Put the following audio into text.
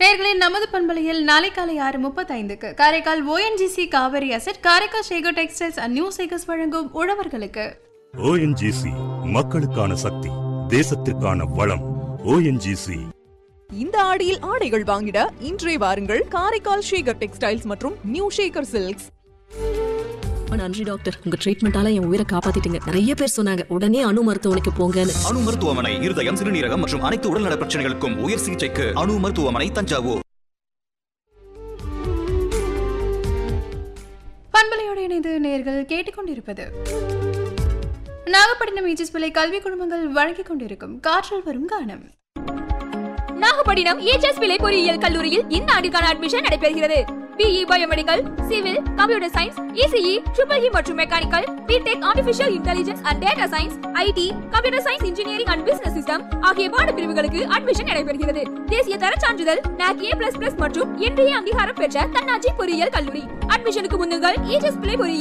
நேர்களின் நமது பண்பலையில் நாளை காலை ஆறு முப்பத்தைந்துக்கு Karaikal ONGC Cauvery asset Karaikal Sekar textiles and new Sekars வழங்கும் உழவர்களுக்கு ஓஎன்ஜிசி மக்களுக்கான சக்தி தேசத்திற்கான வளம் ஓஎன்ஜிசி இந்த ஆடியில் ஆடைகள் வாங்கிட இன்றே வாருங்கள் காரைக்கால் ஷேகர் டெக்ஸ்டைல்ஸ் மற்றும் நியூ ஷேகர் சில்க்ஸ் நன்றி டாக்டர் உங்க ட்ரீட்மெண்டால என் உயிரை காப்பாத்திட்டீங்க நிறைய பேர் சொன்னாங்க உடனே அணு மருத்துவமனைக்கு போங்கன்னு அணு மருத்துவமனை இருதயம் சிறுநீரகம் மற்றும் அனைத்து உடல்நல பிரச்சனைகளுக்கும் உயர் சிகிச்சைக்கு அணு மருத்துவமனை தஞ்சாவூர் பண்பலையோடு இணைந்து நேர்கள் கேட்டுக்கொண்டிருப்பது நாகப்பட்டினம் ஈஜிஸ் பிள்ளை கல்வி குடும்பங்கள் வழங்கிக் கொண்டிருக்கும் காற்றில் வரும் கானம் நாகப்பட்டினம் ஏச்எஸ் பிள்ளை பொறியியல் கல்லூரியில் இந்த ஆண்டுக்கான அட்மிஷன் நடைபெறுகிறது BE biomedical civil computer science ECE triple E மற்றும் mechanical BTech artificial intelligence and data science IT computer science engineering and business system ஆகிய பாடப்பிரிவுகளுக்கு அட்மிஷன் நடைபெறுகிறது தேசிய தர சான்றிதழ் NAC A++ மற்றும் இன்றைய அங்கீகாரம் பெற்ற தன்னாட்சி பொறியியல் கல்லூரி அட்மிஷனுக்கு முன்னுங்கள் ஏச்எஸ் பிள்ளை பொறியியல்